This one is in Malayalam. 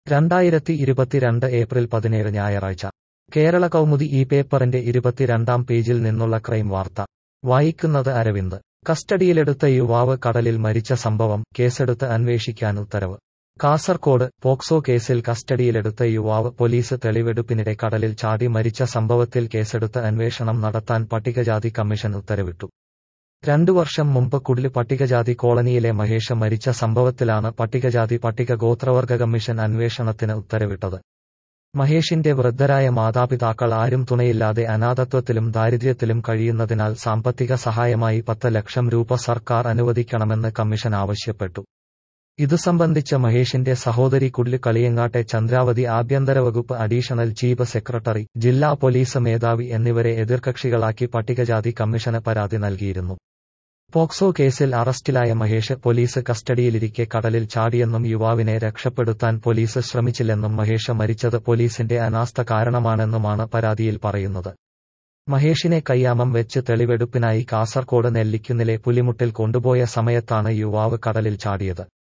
രണ്ടായിരത്തി ഇരുപത്തിരണ്ട് ഏപ്രിൽ പതിനേഴ് ഞായറാഴ്ച കേരള കൗമുദി ഈ പേപ്പറിന്റെ ഇരുപത്തിരണ്ടാം പേജിൽ നിന്നുള്ള ക്രൈം വാർത്ത വായിക്കുന്നത് അരവിന്ദ് കസ്റ്റഡിയിലെടുത്ത യുവാവ് കടലിൽ മരിച്ച സംഭവം കേസെടുത്ത് അന്വേഷിക്കാൻ ഉത്തരവ് കാസർകോട് പോക്സോ കേസിൽ കസ്റ്റഡിയിലെടുത്ത യുവാവ് പോലീസ് തെളിവെടുപ്പിനിടെ കടലിൽ ചാടി മരിച്ച സംഭവത്തിൽ കേസെടുത്ത് അന്വേഷണം നടത്താൻ പട്ടികജാതി കമ്മീഷൻ ഉത്തരവിട്ടു രണ്ടു വർഷം മുമ്പ് കുടില് പട്ടികജാതി കോളനിയിലെ മഹേഷ് മരിച്ച സംഭവത്തിലാണ് പട്ടികജാതി പട്ടിക ഗോത്രവർഗ കമ്മീഷൻ അന്വേഷണത്തിന് ഉത്തരവിട്ടത് മഹേഷിന്റെ വൃദ്ധരായ മാതാപിതാക്കൾ ആരും തുണയില്ലാതെ അനാഥത്വത്തിലും ദാരിദ്ര്യത്തിലും കഴിയുന്നതിനാൽ സാമ്പത്തിക സഹായമായി പത്ത് ലക്ഷം രൂപ സർക്കാർ അനുവദിക്കണമെന്ന് കമ്മീഷൻ ആവശ്യപ്പെട്ടു ഇതു സംബന്ധിച്ച് മഹേഷിന്റെ സഹോദരി കുടില് കളിയങ്ങാട്ടെ ചന്ദ്രാവതി ആഭ്യന്തര വകുപ്പ് അഡീഷണൽ ചീഫ് സെക്രട്ടറി ജില്ലാ പോലീസ് മേധാവി എന്നിവരെ എതിർകക്ഷികളാക്കി പട്ടികജാതി കമ്മീഷന് പരാതി നൽകിയിരുന്നു പോക്സോ കേസിൽ അറസ്റ്റിലായ മഹേഷ് പോലീസ് കസ്റ്റഡിയിലിരിക്കെ കടലിൽ ചാടിയെന്നും യുവാവിനെ രക്ഷപ്പെടുത്താൻ പോലീസ് ശ്രമിച്ചില്ലെന്നും മഹേഷ് മരിച്ചത് പോലീസിന്റെ അനാസ്ഥ കാരണമാണെന്നുമാണ് പരാതിയിൽ പറയുന്നത് മഹേഷിനെ കയ്യാമം വെച്ച് തെളിവെടുപ്പിനായി കാസർകോട് നെല്ലിക്കുന്നിലെ പുലിമുട്ടിൽ കൊണ്ടുപോയ സമയത്താണ് യുവാവ് കടലിൽ ചാടിയത്